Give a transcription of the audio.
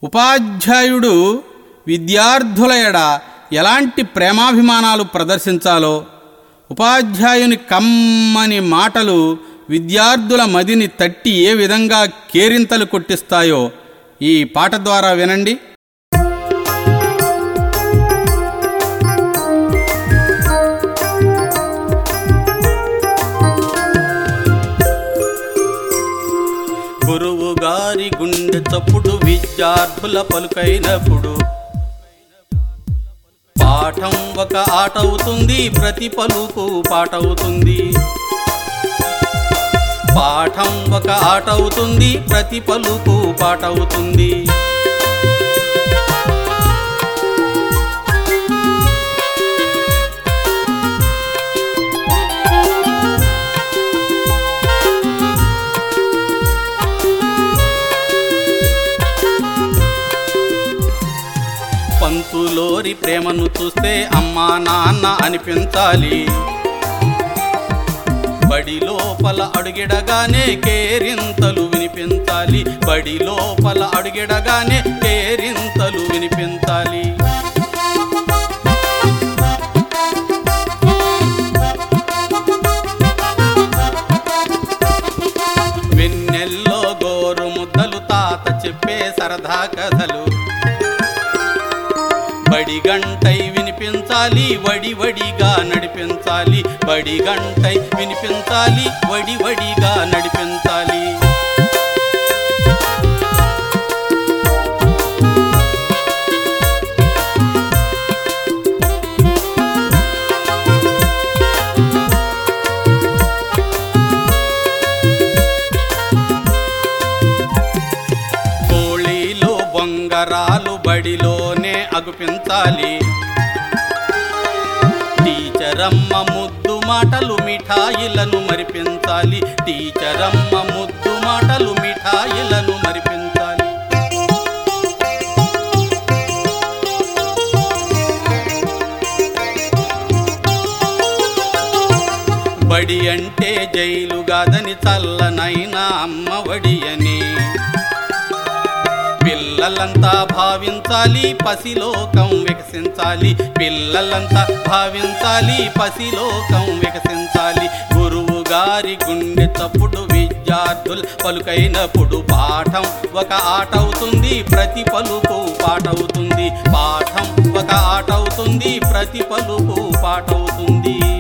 ఉపాధ్యాయుడు విద్యార్థుల ఎడ ఎలాంటి ప్రేమాభిమానాలు ప్రదర్శించాలో ఉపాధ్యాయుని కమ్మని మాటలు విద్యార్థుల మదిని తట్టి ఏ విధంగా కేరింతలు కొట్టిస్తాయో ఈ పాట ద్వారా వినండి గురువు గారి గుండె చప్పుడు విద్యార్థుల పలుకైనప్పుడు పాఠం ఒక ఆట అవుతుంది ప్రతి పలుకు పాట అవుతుంది పాఠం ఒక ఆట అవుతుంది ప్రతి పలుకు పాట అవుతుంది పంతులోరి ప్రేమను చూస్తే అమ్మా నాన్న అనిపించాలి బడి లోపల అడుగిడగానే కేరింతలు వినిపించాలి బడి లోపల అడుగిడగానే కేరింతలు వినిపించాలి వెన్నెల్లో గోరు ముద్దలు తాత చెప్పే సరదా కథలు బడి గంటై వినిపించాలి వడి వడిగా నడిపించాలి బడి గంటై వినిపించాలి వడి వడిగా నడిపించాలి కోళీలు బొంగరాలు బడిలోనే అగుపించాలి టీచరమ్మ ముద్దు మాటలు మిఠాయిలను మరిపించాలి టీచరమ్మ ముద్దు మాటలు మిఠాయిలను మరిపించాలి బడి అంటే జైలు గాదని చల్లనైనా అమ్మ వడి అని పిల్లలంతా భావించాలి పసిలోకం వికసించాలి పిల్లలంతా భావించాలి పసిలోకం వికసించాలి గురువు గారి గుండె చప్పుడు విద్యార్థులు పలుకైనప్పుడు పాఠం ఒక ఆట అవుతుంది ప్రతి పలుకు పాట అవుతుంది పాఠం ఒక ఆట అవుతుంది ప్రతి పలుకు పాట అవుతుంది